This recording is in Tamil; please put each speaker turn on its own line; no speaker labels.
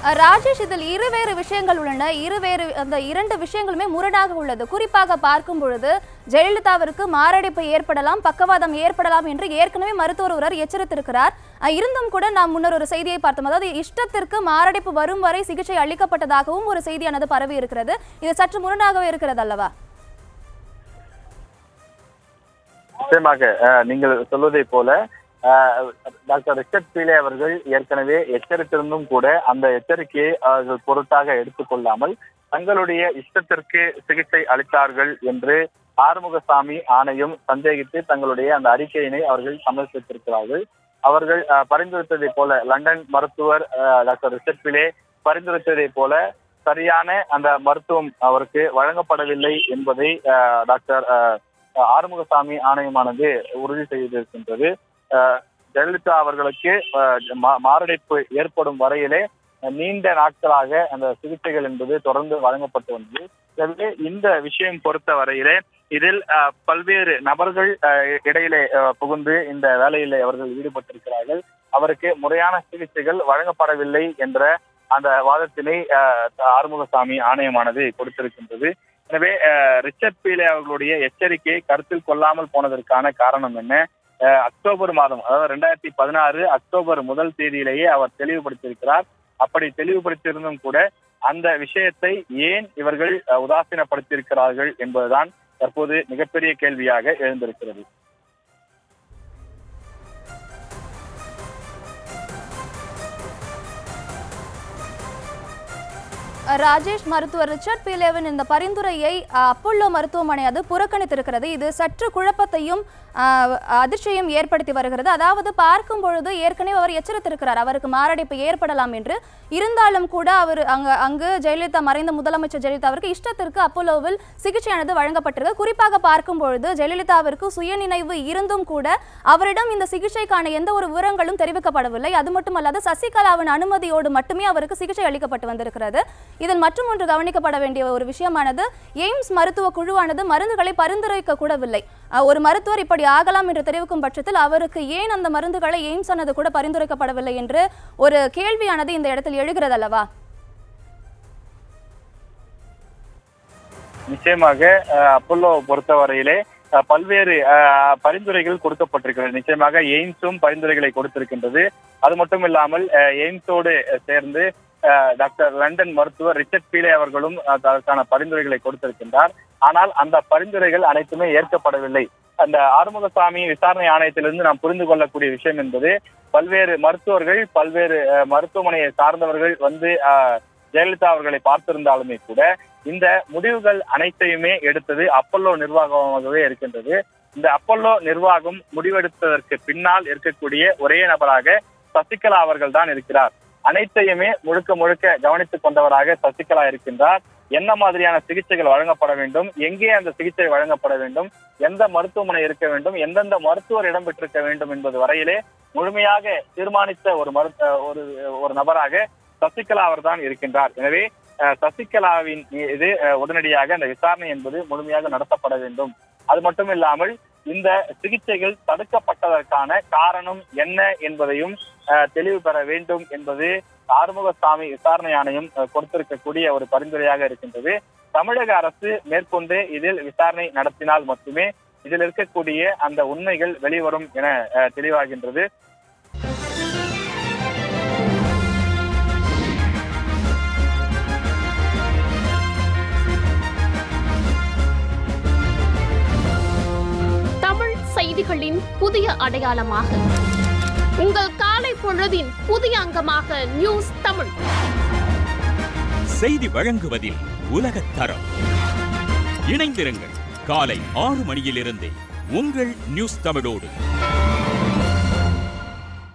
அஹ், ராஜேஷ் இதில் இருவேறு விஷயங்கள் உள்ளன இருவேறு அந்த இரண்டு விஷயங்களுமே முரணாக உள்ளது குறிப்பாக பார்க்கும் பொழுது ஜெயலலிதாவிற்கு மாரடைப்பு ஏற்படலாம் பக்கவாதம் ஏற்படலாம் என்று ஏற்கனவே மருத்துவர் ஒருவர் எச்சரித்திருக்கிறார் அஹ், இருந்தும் கூட நாம் முன்னர் ஒரு செய்தியை பார்த்தோம் அதாவது இஷ்டத்திற்கு மாரடைப்பு வரும் வரை சிகிச்சை அளிக்கப்பட்டதாகவும் ஒரு செய்தியானது பரவி இருக்கிறது இது சற்று முரணாகவே இருக்கிறது அல்லவா
நிச்சயமாக அஹ், நீங்கள் சொல்வதை போல அஹ், டாக்டர் ரிச்சர்ட் பீலே அவர்கள் ஏற்கனவே எச்சரித்திருந்தும் கூட அந்த எச்சரிக்கையை அவர்கள் பொருட்டாக எடுத்துக்கொள்ளாமல் தங்களுடைய இஷ்டத்திற்கு சிகிச்சை அளித்தார்கள் என்று ஆறுமுகசாமி ஆணையம் சந்தேகித்து தங்களுடைய அந்த அறிக்கையினை அவர்கள் சமர்ப்பித்திருக்கிறார்கள் அவர்கள் அஹ், பரிந்துரைத்ததை போல லண்டன் மருத்துவர் அஹ், டாக்டர் ரிச்சர்ட் பிலே பரிந்துரைத்ததை போல சரியான அந்த மருத்துவம் அவருக்கு வழங்கப்படவில்லை என்பதை அஹ், டாக்டர் அஹ், ஆறுமுகசாமி ஆணையமானது உறுதி செய்திருக்கின்றது அஹ், ஜெயலலிதா அவர்களுக்கு அஹ், மா- மாரடைப்பு ஏற்படும் வரையிலே அஹ், நீண்ட நாட்களாக அந்த சிகிச்சைகள் என்பது தொடர்ந்து வழங்கப்பட்டு வந்தது எனவே இந்த விஷயம் பொறுத்த வரையிலே இதில் அஹ், பல்வேறு நபர்கள் அஹ், இடையிலே அஹ், புகுந்து இந்த வேலையிலே அவர்கள் ஈடுபட்டிருக்கிறார்கள் அவருக்கு முறையான சிகிச்சைகள் வழங்கப்படவில்லை என்ற அந்த வாதத்தினை அஹ், ஆறுமுகசாமி ஆணையமானது கொடுத்திருக்கின்றது எனவே அஹ், ரிச்சர்ட் பீலே அவர்களுடைய எச்சரிக்கையை கருத்தில் கொள்ளாமல் போனதற்கான காரணம் என்ன அஹ், அக்டோபர் மாதம் அதாவது ரெண்டாயிரத்தி பதினாறு அக்டோபர் முதல் தேதியிலேயே அவர் தெளிவுபடுத்தியிருக்கிறார் அப்படி தெளிவுபடுத்தியிருந்தும் கூட அந்த விஷயத்தை ஏன் இவர்கள் அஹ், உதாசீனப்படுத்தியிருக்கிறார்கள் என்பதுதான் தற்போது மிகப்பெரிய கேள்வியாக எழுந்திருக்கிறது
ராஜேஷ் மருத்துவர் ரிச்சர்ட் பீலேவின் இந்த பரிந்துரையை அஹ், அப்போலோ மருத்துவமனை அது புறக்கணித்திருக்கிறது இது சற்று குழப்பத்தையும் அஹ், அதிர்ச்சியையும் ஏற்படுத்தி வருகிறது அதாவது பார்க்கும் பொழுது ஏற்கனவே அவர் எச்சரித்திருக்கிறார் அவருக்கு மாரடைப்பு ஏற்படலாம் என்று இருந்தாலும் கூட அவர் அங்கு அங்கு ஜெயலலிதா மறைந்த முதலமைச்சர் ஜெயலலிதா அவருக்கு இஷ்டத்திற்கு அப்போலோவில் சிகிச்சையானது வழங்கப்பட்டிருக்கு குறிப்பாக பார்க்கும் பொழுது ஜெயலலிதாவிற்கு சுயநினைவு இருந்தும் கூட அவரிடம் இந்த சிகிச்சைக்கான எந்த ஒரு விவரங்களும் தெரிவிக்கப்படவில்லை அது மட்டுமல்லாது சசிகலாவின் அனுமதியோடு மட்டுமே அவருக்கு சிகிச்சை அளிக்கப்பட்டு வந்திருக்கிறது இதில் மற்றும் ஒன்று கவனிக்கப்பட வேண்டிய ஒரு விஷயமானது எய்ம்ஸ் மருத்துவ குழுவானது மருந்துகளை பரிந்துரைக்க கூடவில்லை அஹ், ஒரு மருத்துவர் இப்படி ஆகலாம் என்று தெரிவிக்கும் பட்சத்தில் அவருக்கு ஏன் அந்த மருந்துகளை எய்ம்ஸ் ஆனது கூட பரிந்துரைக்கப்படவில்லை என்று ஒரு கேள்வியானது இந்த இடத்தில் எழுகிறது அல்லவா
நிச்சயமாக அஹ், அப்பல்லோ பொறுத்தவரையிலே அஹ், பல்வேறு அஹ், பரிந்துரைகள் கொடுக்கப்பட்டிருக்கிறது நிச்சயமாக எய்ம்ஸும் பரிந்துரைகளை கொடுத்திருக்கின்றது அது மட்டும் இல்லாமல் அஹ், எய்ம்ஸோடு சேர்ந்து அஹ், டாக்டர் லண்டன் மருத்துவர் ரிச்சர்ட் பீலே அவர்களும் அஹ், அதற்கான பரிந்துரைகளை கொடுத்திருக்கின்றார் ஆனால் அந்த பரிந்துரைகள் அனைத்துமே ஏற்கப்படவில்லை அந்த ஆறுமுகசாமி விசாரணை ஆணையத்திலிருந்து நாம் புரிந்து கொள்ளக்கூடிய விஷயம் என்பது பல்வேறு மருத்துவர்கள் பல்வேறு அஹ், மருத்துவமனையை சார்ந்தவர்கள் வந்து அஹ், ஜெயலலிதா அவர்களை பார்த்திருந்தாலுமே கூட இந்த முடிவுகள் அனைத்தையுமே எடுத்தது அப்பல்லோ நிர்வாகமாகவே இருக்கின்றது இந்த அப்பல்லோ நிர்வாகம் முடிவெடுத்ததற்கு பின்னால் இருக்கக்கூடிய ஒரே நபராக சசிகலா அவர்கள் தான் இருக்கிறார் அனைத்தையுமே முழுக்க முழுக்க கவனித்துக் கொண்டவராக சசிகலா இருக்கின்றார் என்ன மாதிரியான சிகிச்சைகள் வழங்கப்பட வேண்டும் எங்கே அந்த சிகிச்சை வழங்கப்பட வேண்டும் எந்த மருத்துவமனை இருக்க வேண்டும் எந்தெந்த மருத்துவர் இடம்பெற்றிருக்க வேண்டும் என்பது வரையிலே முழுமையாக தீர்மானித்த ஒரு மருத்துவ ஒரு ஒரு நபராக சசிகலா அவர்தான் இருக்கின்றார் எனவே அஹ், சசிகலாவின் இது அஹ், உடனடியாக அந்த விசாரணை என்பது முழுமையாக நடத்தப்பட வேண்டும் அது மட்டும் இல்லாமல் இந்த சிகிச்சைகள் தடுக்கப்பட்டதற்கான காரணம் என்ன என்பதையும் அஹ், தெளிவு பெற வேண்டும் என்பது ஆறுமுகசாமி விசாரணை ஆணையம் அஹ், கொடுத்திருக்கக்கூடிய ஒரு பரிந்துரையாக இருக்கின்றது தமிழக அரசு மேற்கொண்டு இதில் விசாரணை நடத்தினால் மட்டுமே இதில் இருக்கக்கூடிய அந்த உண்மைகள் வெளிவரும் என அஹ், தெளிவாகின்றது
தமிழ் செய்திகளின் புதிய அடையாளமாக உங்கள் காலை பொழுதின் புதிய அங்கமாக நியூஸ் தமிழ்
செய்தி வழங்குவதில் உலகத் தரம் இணைந்திருங்கள் காலை ஆறு மணியிலிருந்தே உங்கள் நியூஸ் தமிழோடு